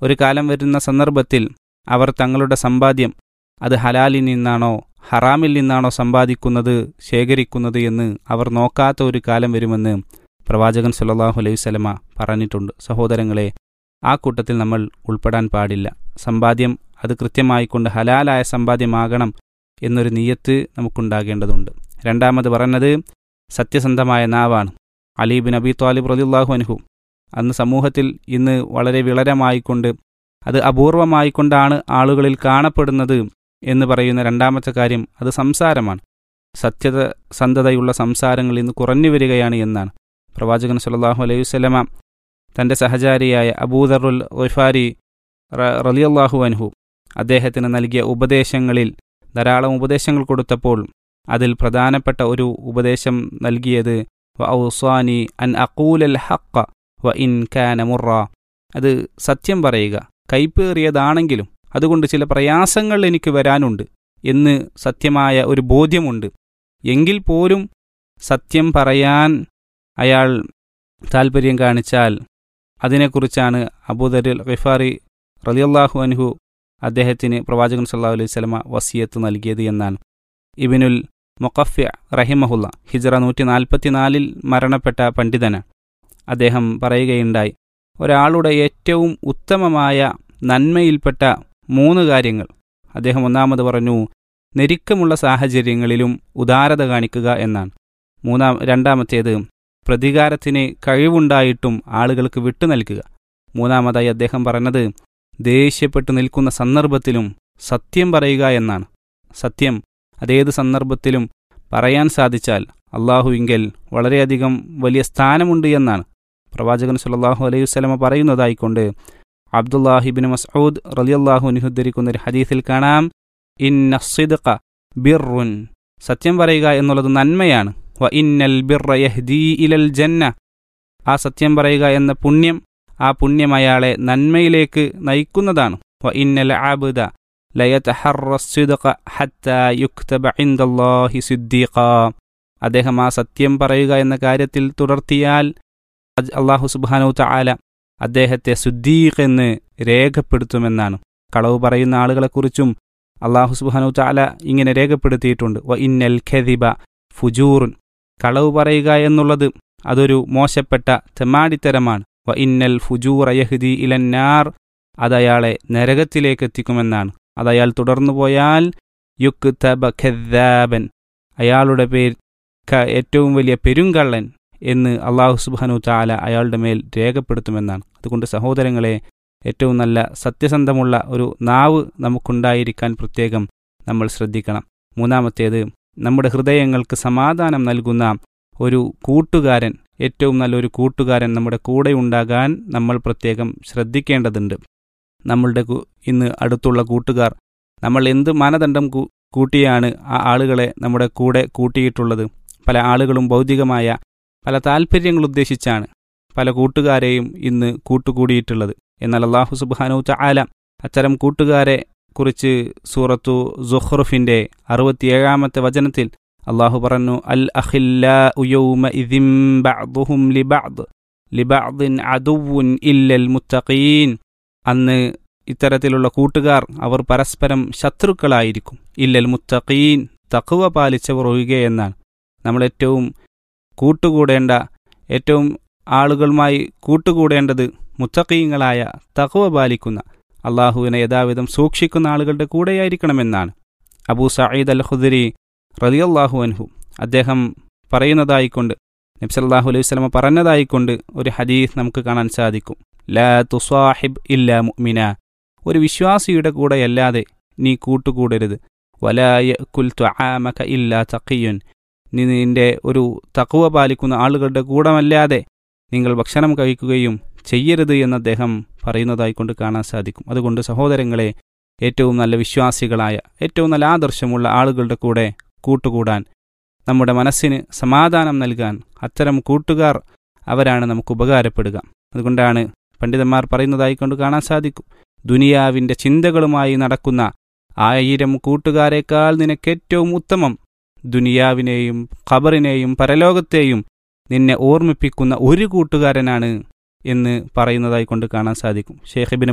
ഒരു കാലം വരുന്ന സന്ദർഭത്തിൽ അവർ തങ്ങളുടെ സമ്പാദ്യം അത് ഹലാലിൽ നിന്നാണോ ഹറാമിൽ നിന്നാണോ സമ്പാദിക്കുന്നത് ശേഖരിക്കുന്നത് എന്ന് അവർ നോക്കാത്ത ഒരു കാലം വരുമെന്ന് പ്രവാചകൻ സല്ലല്ലാഹു അലൈഹി വസല്ലമ പറഞ്ഞിട്ടുണ്ട് സഹോദരങ്ങളെ ആ കൂട്ടത്തിൽ നമ്മൾ ഉൾപ്പെടാൻ പാടില്ല സമ്പാദ്യം അത് കൃത്യമായിക്കൊണ്ട് ഹലാലായ സമ്പാദ്യമാകണം എന്നൊരു നീയത്ത് നമുക്കുണ്ടാകേണ്ടതുണ്ട് രണ്ടാമത് പറഞ്ഞത് സത്യസന്ധമായ നാവാണ് അലീബിൻ അബി ത്വാലിബ് റലിള്ളാഹു അൻഹു അന്ന് സമൂഹത്തിൽ ഇന്ന് വളരെ വിളരമായിക്കൊണ്ട് അത് അപൂർവമായിക്കൊണ്ടാണ് ആളുകളിൽ കാണപ്പെടുന്നത് എന്ന് പറയുന്ന രണ്ടാമത്തെ കാര്യം അത് സംസാരമാണ് സത്യത സന്ധതയുള്ള സംസാരങ്ങൾ ഇന്ന് കുറഞ്ഞു വരികയാണ് എന്നാണ് പ്രവാചകൻ സല്ലല്ലാഹു അലൈഹി വസല്ലമ തൻ്റെ സഹചാരിയായ അബൂദറുൽ റിഫാരി റലിയല്ലാഹു അൻഹു അദ്ദേഹത്തിന് നൽകിയ ഉപദേശങ്ങളിൽ ധാരാളം ഉപദേശങ്ങൾ കൊടുത്തപ്പോൾ അതിൽ പ്രധാനപ്പെട്ട ഒരു ഉപദേശം നൽകിയത് വ ഔസാനി അൻ അക്കൂലൽ ഹക്ക വ ഇൻ കാന മുറ അത് സത്യം പറയുക കൈപ്പേറിയതാണെങ്കിലും അതുകൊണ്ട് ചില പ്രയാസങ്ങൾ എനിക്ക് വരാനുണ്ട് എന്ന് സത്യമായ ഒരു ബോധ്യമുണ്ട് എങ്കിൽ പോലും സത്യം പറയാൻ അയാൾ താൽപ്പര്യം കാണിച്ചാൽ അതിനെക്കുറിച്ചാണ് അബൂദരിൽ ഖിഫാറി റലിയല്ലാഹു അൻഹു അദ്ദേഹത്തിന് പ്രവാചകൻ സല്ലാഹു അലൈഹി സ്വലമ വസിയത്ത് നൽകിയത് എന്നാണ് ഇബിനുൽ മൊക്കഫ്യ റഹിമഹുല്ല ഹിജറ നൂറ്റി നാൽപ്പത്തിനാലിൽ മരണപ്പെട്ട പണ്ഡിതനാണ് അദ്ദേഹം പറയുകയുണ്ടായി ഒരാളുടെ ഏറ്റവും ഉത്തമമായ നന്മയിൽപ്പെട്ട മൂന്ന് കാര്യങ്ങൾ അദ്ദേഹം ഒന്നാമത് പറഞ്ഞു നെരുക്കമുള്ള സാഹചര്യങ്ങളിലും ഉദാരത കാണിക്കുക എന്നാണ് മൂന്നാം രണ്ടാമത്തേത് പ്രതികാരത്തിന് കഴിവുണ്ടായിട്ടും ആളുകൾക്ക് വിട്ടു നൽകുക മൂന്നാമതായി അദ്ദേഹം പറഞ്ഞത് ദേഷ്യപ്പെട്ടു നിൽക്കുന്ന സന്ദർഭത്തിലും സത്യം പറയുക എന്നാണ് സത്യം അതേത് സന്ദർഭത്തിലും പറയാൻ സാധിച്ചാൽ അള്ളാഹുവിങ്കൽ വളരെയധികം വലിയ സ്ഥാനമുണ്ട് എന്നാണ് പ്രവാചകൻ സുല്ലാഹു അലൈഹി വസ്ലമ പറയുന്നതായിക്കൊണ്ട് അബ്ദുല്ലാഹിബിൻ മസ്ഊദ് റലിയല്ലാഹു അനുഹുദ്ധരിക്കുന്ന ഒരു ഹദീസിൽ കാണാം ഇന്നസിദ്ക ബിറുൻ സത്യം പറയുക എന്നുള്ളത് നന്മയാണ് വ ഇന്നൽ ബിർറ യഹ്ദീ ഇലൽ ജന്ന ആ സത്യം പറയുക എന്ന പുണ്യം ആ പുണ്യം അയാളെ നന്മയിലേക്ക് നയിക്കുന്നതാണ് വ ഇന്നൽ ആബുദ ലയതഹറസ്സുദ്ക ഹത്താ യുക്തബ ഇൻദല്ലാഹി സിദ്ദീഖ അദ്ദേഹം ആ സത്യം പറയുക എന്ന കാര്യത്തിൽ തുടർത്തിയാൽ അള്ളാഹു സുബ്ഹാനഹു തആല അദ്ദേഹത്തെ സുദ്ദീഖ് എന്ന് രേഖപ്പെടുത്തുമെന്നാണ് കളവ് പറയുന്ന ആളുകളെക്കുറിച്ചും അള്ളാഹു സുബ്ഹാനഹു തആല ഇങ്ങനെ രേഖപ്പെടുത്തിയിട്ടുണ്ട് വ ഇന്നൽ ഖദിബ ഫുജൂറുൻ കളവ് പറയുക എന്നുള്ളത് അതൊരു മോശപ്പെട്ട തെമാടിത്തരമാണ് വ ഇന്നൽ ഫുജൂർ യഹ്ദി ഇലന്നാർ അതയാളെ നരകത്തിലേക്ക് എത്തിക്കുമെന്നാണ് അതയാൾ തുടർന്നു പോയാൽ യുക്ക് തബ ഖദ്ദാബൻ അയാളുടെ പേര് ഏറ്റവും വലിയ പെരുങ്കള്ളൻ എന്ന് അള്ളാഹു സുബാനു താല അയാളുടെ മേൽ രേഖപ്പെടുത്തുമെന്നാണ് അതുകൊണ്ട് സഹോദരങ്ങളെ ഏറ്റവും നല്ല സത്യസന്ധമുള്ള ഒരു നാവ് നമുക്കുണ്ടായിരിക്കാൻ പ്രത്യേകം നമ്മൾ ശ്രദ്ധിക്കണം മൂന്നാമത്തേത് നമ്മുടെ ഹൃദയങ്ങൾക്ക് സമാധാനം നൽകുന്ന ഒരു കൂട്ടുകാരൻ ഏറ്റവും നല്ലൊരു കൂട്ടുകാരൻ നമ്മുടെ കൂടെ ഉണ്ടാകാൻ നമ്മൾ പ്രത്യേകം ശ്രദ്ധിക്കേണ്ടതുണ്ട് നമ്മളുടെ ഇന്ന് അടുത്തുള്ള കൂട്ടുകാർ നമ്മൾ എന്ത് മാനദണ്ഡം കൂട്ടിയാണ് ആ ആളുകളെ നമ്മുടെ കൂടെ കൂട്ടിയിട്ടുള്ളത് പല ആളുകളും ഭൗതികമായ പല താല്പര്യങ്ങൾ ഉദ്ദേശിച്ചാണ് പല കൂട്ടുകാരെയും ഇന്ന് കൂട്ടുകൂടിയിട്ടുള്ളത് എന്നാൽ അള്ളാഹു സുബാനു ചാല അത്തരം കൂട്ടുകാരെ കുറിച്ച് സൂറത്തു സുഹ്റുഫിന്റെ അറുപത്തിയേഴാമത്തെ വചനത്തിൽ അള്ളാഹു പറഞ്ഞു അൽ ഇല്ലൽ മുത്തഖീൻ അന്ന് ഇത്തരത്തിലുള്ള കൂട്ടുകാർ അവർ പരസ്പരം ശത്രുക്കളായിരിക്കും ഇല്ലൽ മുത്തഖീൻ തക്കുവ പാലിച്ചവർ ഒഴികെയെന്നാണ് നമ്മൾ ഏറ്റവും കൂട്ടുകൂടേണ്ട ഏറ്റവും ആളുകളുമായി കൂട്ടുകൂടേണ്ടത് മുത്തഖീങ്ങളായ തക്കുവ പാലിക്കുന്ന അള്ളാഹുവിനെ യഥാവിധം സൂക്ഷിക്കുന്ന ആളുകളുടെ കൂടെയായിരിക്കണമെന്നാണ് അബൂ സയ്യിദ് അൽ ഖുദരി റലിയല്ലാഹു അൻഹു അദ്ദേഹം പറയുന്നതായിക്കൊണ്ട് നബ്സല്ലാഹു അലൈഹി സ്വലമ പറഞ്ഞതായിക്കൊണ്ട് ഒരു ഹദീസ് നമുക്ക് കാണാൻ സാധിക്കും ലാ തുസാഹിബ് ഇല്ലാ മുഅ്മിന ഒരു വിശ്വാസിയുടെ കൂടെയല്ലാതെ നീ കൂട്ടുകൂടരുത് വലായ കുൽ ത്വആമക ഇല്ലാ തഖിയുൻ നീ നിന്റെ ഒരു തക്കുവ പാലിക്കുന്ന ആളുകളുടെ കൂടമല്ലാതെ നിങ്ങൾ ഭക്ഷണം കഴിക്കുകയും ചെയ്യരുത് എന്ന് അദ്ദേഹം പറയുന്നതായിക്കൊണ്ട് കാണാൻ സാധിക്കും അതുകൊണ്ട് സഹോദരങ്ങളെ ഏറ്റവും നല്ല വിശ്വാസികളായ ഏറ്റവും നല്ല ആദർശമുള്ള ആളുകളുടെ കൂടെ കൂട്ടുകൂടാൻ നമ്മുടെ മനസ്സിന് സമാധാനം നൽകാൻ അത്തരം കൂട്ടുകാർ അവരാണ് നമുക്ക് ഉപകാരപ്പെടുക അതുകൊണ്ടാണ് പണ്ഡിതന്മാർ പറയുന്നതായിക്കൊണ്ട് കാണാൻ സാധിക്കും ദുനിയാവിൻ്റെ ചിന്തകളുമായി നടക്കുന്ന ആയിരം കൂട്ടുകാരേക്കാൾ നിനക്കേറ്റവും ഉത്തമം ദുനിയാവിനെയും ഖബറിനെയും പരലോകത്തെയും നിന്നെ ഓർമ്മിപ്പിക്കുന്ന ഒരു കൂട്ടുകാരനാണ് എന്ന് പറയുന്നതായി കൊണ്ട് കാണാൻ സാധിക്കും ഷേഖിബിന്